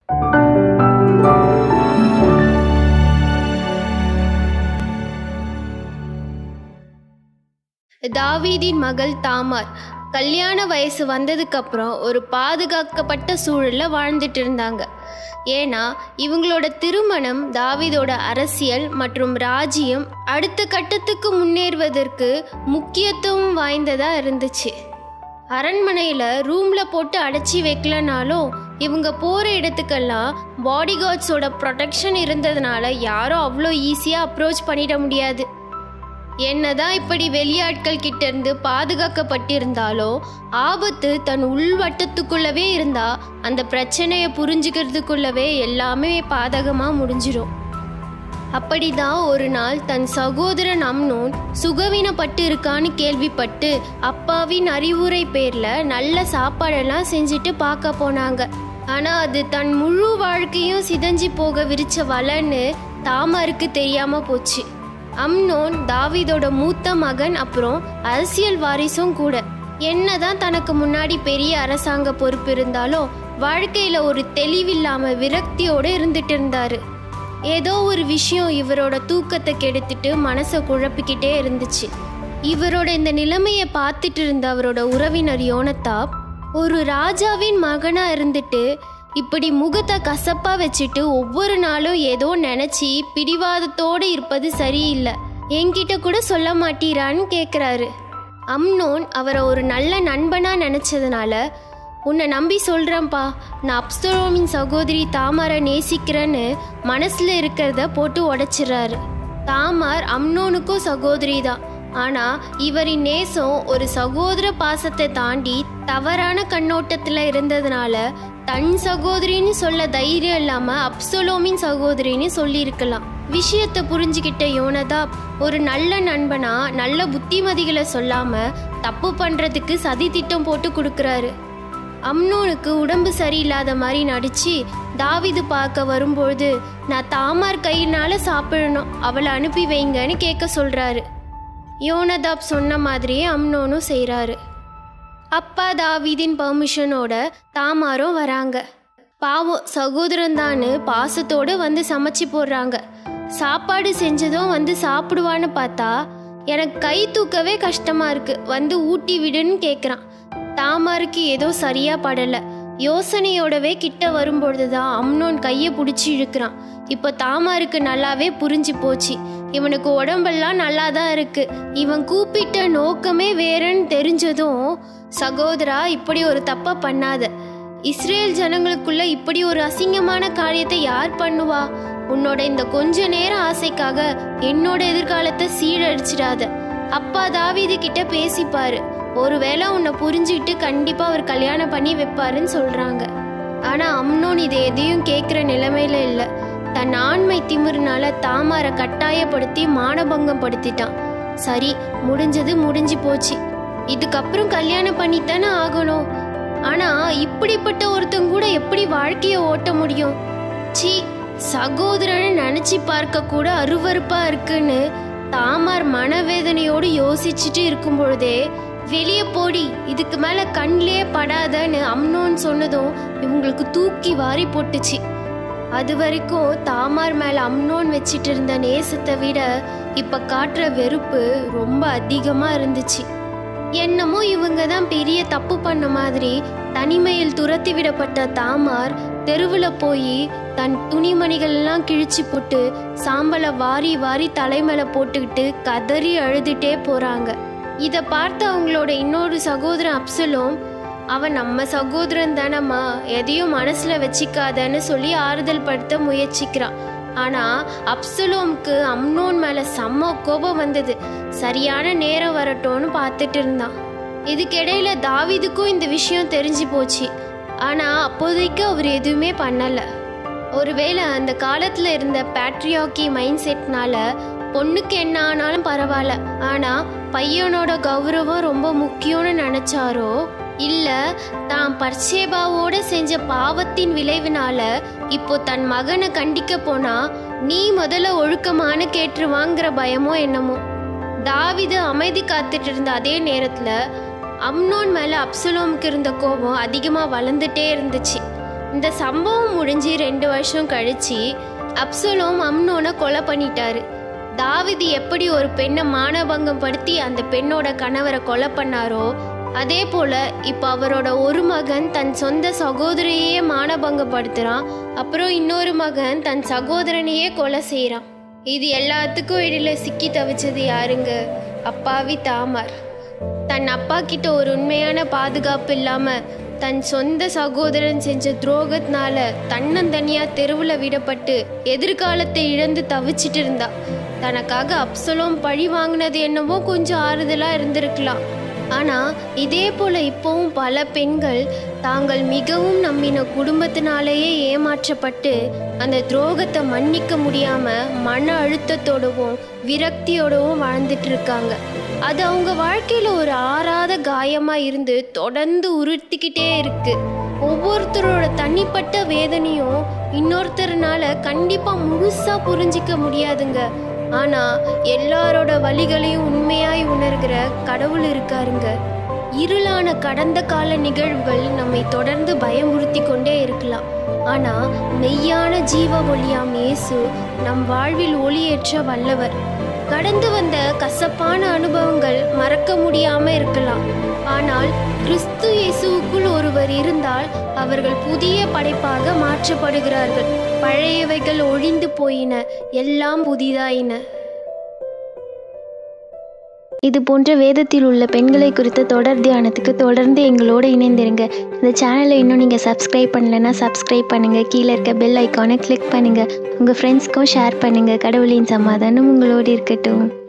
தாவீதின் மகள் தாமார் கல்யாண வயசு வந்ததுக்கப்புறம் ஒரு பாதுகாக்கப்பட்ட சூழலில் வாழ்ந்துட்டு இருந்தாங்க ஏன்னா இவங்களோட திருமணம் தாவீதோட அரசியல் மற்றும் ராஜ்யம் அடுத்த கட்டத்துக்கு முன்னேறுவதற்கு முக்கியத்துவம் வாய்ந்ததாக இருந்துச்சு அரண்மனையில் ரூமில் போட்டு அடைச்சி வைக்கலனாலும் இவங்க போகிற இடத்துக்கெல்லாம் பாடி கார்ட்ஸோட ப்ரொடெக்ஷன் இருந்ததுனால யாரும் அவ்வளோ ஈஸியாக அப்ரோச் பண்ணிட முடியாது என்னதான் இப்படி வெளியாட்கள் கிட்ட இருந்து பாதுகாக்கப்பட்டிருந்தாலும் ஆபத்து தன் உள்வட்டத்துக்குள்ளவே இருந்தா அந்த பிரச்சனையை புரிஞ்சுக்கிறதுக்குள்ளவே எல்லாமே பாதகமா முடிஞ்சிடும் அப்படிதான் ஒரு நாள் தன் சகோதரன் அம்னோன் சுகவீனப்பட்டு இருக்கான்னு கேள்விப்பட்டு அப்பாவின் அறிவுரை பேர்ல நல்ல சாப்பாடெல்லாம் செஞ்சுட்டு பார்க்க போனாங்க ஆனா அது தன் முழு வாழ்க்கையும் சிதஞ்சி போக விரிச்ச வலைன்னு தாமாருக்கு தெரியாம போச்சு அம்னோன் தாவீதோட மூத்த மகன் அப்புறம் அரசியல் வாரிசும் கூட என்னதான் தனக்கு முன்னாடி பெரிய அரசாங்க பொறுப்பு இருந்தாலும் வாழ்க்கையில ஒரு தெளிவில்லாம விரக்தியோட இருந்துட்டு இருந்தாரு ஏதோ ஒரு விஷயம் இவரோட தூக்கத்தை கெடுத்துட்டு மனசை குழப்பிக்கிட்டே இருந்துச்சு இவரோட இந்த நிலைமையை பார்த்துட்டு இருந்த அவரோட உறவினர் யோனத்தாப் ஒரு ராஜாவின் மகனா இருந்துட்டு இப்படி முகத்தை கசப்பா வச்சுட்டு ஒவ்வொரு நாளும் ஏதோ நினைச்சி பிடிவாதத்தோடு இருப்பது சரியில்லை என்கிட்ட கூட சொல்ல மாட்டீரான்னு கேட்குறாரு அம்னோன் அவரை ஒரு நல்ல நண்பனா நினைச்சதுனால உன்னை நம்பி சொல்கிறேன்ப்பா நான் அப்சரோமின் சகோதரி தாமாரை நேசிக்கிறேன்னு மனசில் இருக்கிறத போட்டு உடைச்சிடுறாரு தாமார் அம்னோனுக்கும் சகோதரி தான் ஆனால் இவரின் நேசம் ஒரு சகோதர பாசத்தை தாண்டி தவறான கண்ணோட்டத்தில் இருந்ததுனால தன் சகோதரின்னு சொல்ல தைரியம் இல்லாமல் அப்சலோமின் சகோதரின்னு சொல்லியிருக்கலாம் விஷயத்தை புரிஞ்சுக்கிட்ட யோனதா ஒரு நல்ல நண்பனா நல்ல புத்திமதிகளை சொல்லாம தப்பு பண்றதுக்கு சதி திட்டம் போட்டு கொடுக்கறாரு அம்னோனுக்கு உடம்பு சரியில்லாத மாதிரி நடிச்சு தாவிது பார்க்க வரும்பொழுது நான் தாமார் கையினால சாப்பிடணும் அவளை அனுப்பி வைங்கன்னு கேட்க சொல்றாரு யோனதாப் சொன்ன மாதிரியே அம்னோனும் செய்கிறாரு அப்பா தாவீதின் பர்மிஷனோட தாமாரும் வராங்க பாவம் சகோதரன்தான்னு பாசத்தோடு வந்து சமைச்சு போடுறாங்க சாப்பாடு செஞ்சதும் வந்து சாப்பிடுவான்னு பார்த்தா எனக்கு கை தூக்கவே கஷ்டமா இருக்கு வந்து ஊட்டி விடுன்னு கேட்குறான் தாமாருக்கு ஏதோ சரியா படலை யோசனையோடவே கிட்ட வரும்பொழுது தான் அம்னோன் கையை பிடிச்சி இழுக்கிறான் இப்போ தாமாருக்கு நல்லாவே புரிஞ்சு போச்சு இவனுக்கு உடம்பெல்லாம் நல்லா தான் இருக்கு இவன் கூப்பிட்ட நோக்கமே வேறன்னு தெரிஞ்சதும் சகோதரா இப்படி ஒரு தப்பை பண்ணாத இஸ்ரேல் ஜனங்களுக்குள்ள இப்படி ஒரு அசிங்கமான காரியத்தை யார் பண்ணுவா உன்னோட இந்த கொஞ்ச நேர ஆசைக்காக என்னோட எதிர்காலத்தை சீழடிச்சிடாத அப்பா தாவீது கிட்ட பேசிப்பாரு ஒருவேளை உன்னை புரிஞ்சுக்கிட்டு கண்டிப்பா அவர் கல்யாணம் பண்ணி வைப்பாருன்னு சொல்றாங்க ஆனா அம்னோன் இது எதையும் கேட்குற நிலைமையில இல்லை தன் ஆண்மை திமிருனால தாமாரை கட்டாயப்படுத்தி மானபங்கம் படுத்திட்டான் சரி முடிஞ்சது முடிஞ்சு போச்சு இதுக்கப்புறம் கல்யாணம் பண்ணித்தானே ஆகணும் ஆனா இப்படிப்பட்ட ஒருத்தன் கூட எப்படி வாழ்க்கைய ஓட்ட முடியும் சி சகோதரனை நினைச்சு பார்க்க கூட அருவருப்பா இருக்குன்னு தாமார் மனவேதனையோடு யோசிச்சுட்டு இருக்கும் பொழுதே வெளியே போடி இதுக்கு மேல கண்ணிலே படாதன்னு அம்னோன்னு சொன்னதும் இவங்களுக்கு தூக்கி வாரி போட்டுச்சு அது வரைக்கும் தாமார் மேல அம்னோன் வச்சிட்டு இருந்த நேசத்தை விட இப்ப காட்டுற வெறுப்பு ரொம்ப அதிகமா இருந்துச்சு என்னமோ இவங்க தான் பெரிய தப்பு பண்ண மாதிரி தனிமையில் துரத்தி விடப்பட்ட தாமார் தெருவில் போய் தன் துணிமணிகள் எல்லாம் கிழிச்சு போட்டு சாம்பலை வாரி வாரி தலைமையில போட்டுக்கிட்டு கதறி அழுதுட்டே போறாங்க இதை பார்த்து அவங்களோட இன்னொரு சகோதரன் அப்சலோம் அவன் நம்ம சகோதரன் தானம்மா எதையும் மனசுல வச்சிக்காதன்னு சொல்லி ஆறுதல் படுத்த முயற்சிக்கிறான் ஆனா அப்சலோம்க்கு அம்னோன் மேல செம்ம கோபம் வந்தது சரியான நேரம் வரட்டும்னு பார்த்துட்டு இருந்தான் இதுக்கிடையில தாவீதுக்கும் இந்த விஷயம் தெரிஞ்சு போச்சு ஆனா அப்போதைக்கு அவர் எதுவுமே பண்ணல ஒருவேளை அந்த காலத்துல இருந்த பேட்ரியாக்கி மைண்ட் செட்னால பொண்ணுக்கு என்ன ஆனாலும் பரவாயில்ல ஆனா பையனோட கௌரவம் ரொம்ப முக்கியம்னு நினைச்சாரோ இல்ல தான் பர்ஷேபாவோட செஞ்ச பாவத்தின் விளைவினால இப்போ தன் மகனை கண்டிக்க போனா நீ முதல்ல ஒழுக்கமானு கேட்டுருவாங்கிற பயமோ என்னமோ தாவிது அமைதி காத்துட்டு இருந்த அதே நேரத்துல அம்னோன் மேல அப்சலோமுக்கு இருந்த கோபம் அதிகமா வளர்ந்துட்டே இருந்துச்சு இந்த சம்பவம் முடிஞ்சு ரெண்டு வருஷம் கழிச்சு அப்சலோம் அம்னோனை கொலை பண்ணிட்டாரு தாவிது எப்படி ஒரு பெண்ணை மானபங்கம் படுத்தி அந்த பெண்ணோட கணவரை கொலை பண்ணாரோ அதே போல இப்போ அவரோட ஒரு மகன் தன் சொந்த சகோதரியே மானபங்கப்படுத்துறான் அப்புறம் இன்னொரு மகன் தன் சகோதரனையே கொலை செய்கிறான் இது எல்லாத்துக்கும் இடையில சிக்கி தவிச்சது யாருங்க அப்பாவி தாமார் தன் அப்பா கிட்ட ஒரு உண்மையான பாதுகாப்பு இல்லாம தன் சொந்த சகோதரன் செஞ்ச துரோகத்தினால தன்னந்தனியா தெருவில் விடப்பட்டு எதிர்காலத்தை இழந்து தவிச்சிட்டு இருந்தா தனக்காக அப்சலோம் பழி வாங்கினது என்னவோ கொஞ்சம் ஆறுதலா இருந்திருக்கலாம் ஆனா இதே போல இப்போவும் பல பெண்கள் தாங்கள் மிகவும் நம்பின குடும்பத்தினாலேயே ஏமாற்றப்பட்டு அந்த துரோகத்தை மன்னிக்க முடியாம மன அழுத்தத்தோடவும் விரக்தியோடவும் வாழ்ந்துட்டு இருக்காங்க அது அவங்க வாழ்க்கையில ஒரு ஆறாத காயமா இருந்து தொடர்ந்து உறுத்திக்கிட்டே இருக்கு ஒவ்வொருத்தரோட தனிப்பட்ட வேதனையும் இன்னொருத்தர்னால கண்டிப்பா முழுசா புரிஞ்சிக்க முடியாதுங்க ஆனா எல்லாரோட வழிகளையும் உண்மையாய் உணர்கிற கடவுள் இருக்காருங்க இருளான கடந்த கால நிகழ்வுகள் நம்மை தொடர்ந்து பயமுறுத்தி கொண்டே இருக்கலாம் ஆனா மெய்யான ஜீவ ஒளியாம் இயேசு நம் வாழ்வில் ஒளியேற்ற வல்லவர் கடந்து வந்த கசப்பான அனுபவங்கள் மறக்க முடியாம இருக்கலாம் ஆனால் கிறிஸ்து இயேசுவுக்குள் ஒருவர் இருந்தால் அவர்கள் புதிய படைப்பாக மாற்றப்படுகிறார்கள் பழையவைகள் ஒழிந்து போயின எல்லாம் புதிதாயின இது போன்ற வேதத்தில் உள்ள பெண்களை குறித்த தொடர் தியானத்துக்கு தொடர்ந்து எங்களோடு இணைந்திருங்க இந்த சேனலை இன்னும் நீங்கள் சப்ஸ்கிரைப் பண்ணலைன்னா சப்ஸ்கிரைப் பண்ணுங்கள் கீழே இருக்க பெல் ஐக்கானை கிளிக் பண்ணுங்கள் உங்கள் ஃப்ரெண்ட்ஸ்க்கும் ஷேர் பண்ணுங்கள் கடவுளின் சமாதானம் உங்களோடு இருக்கட்டும்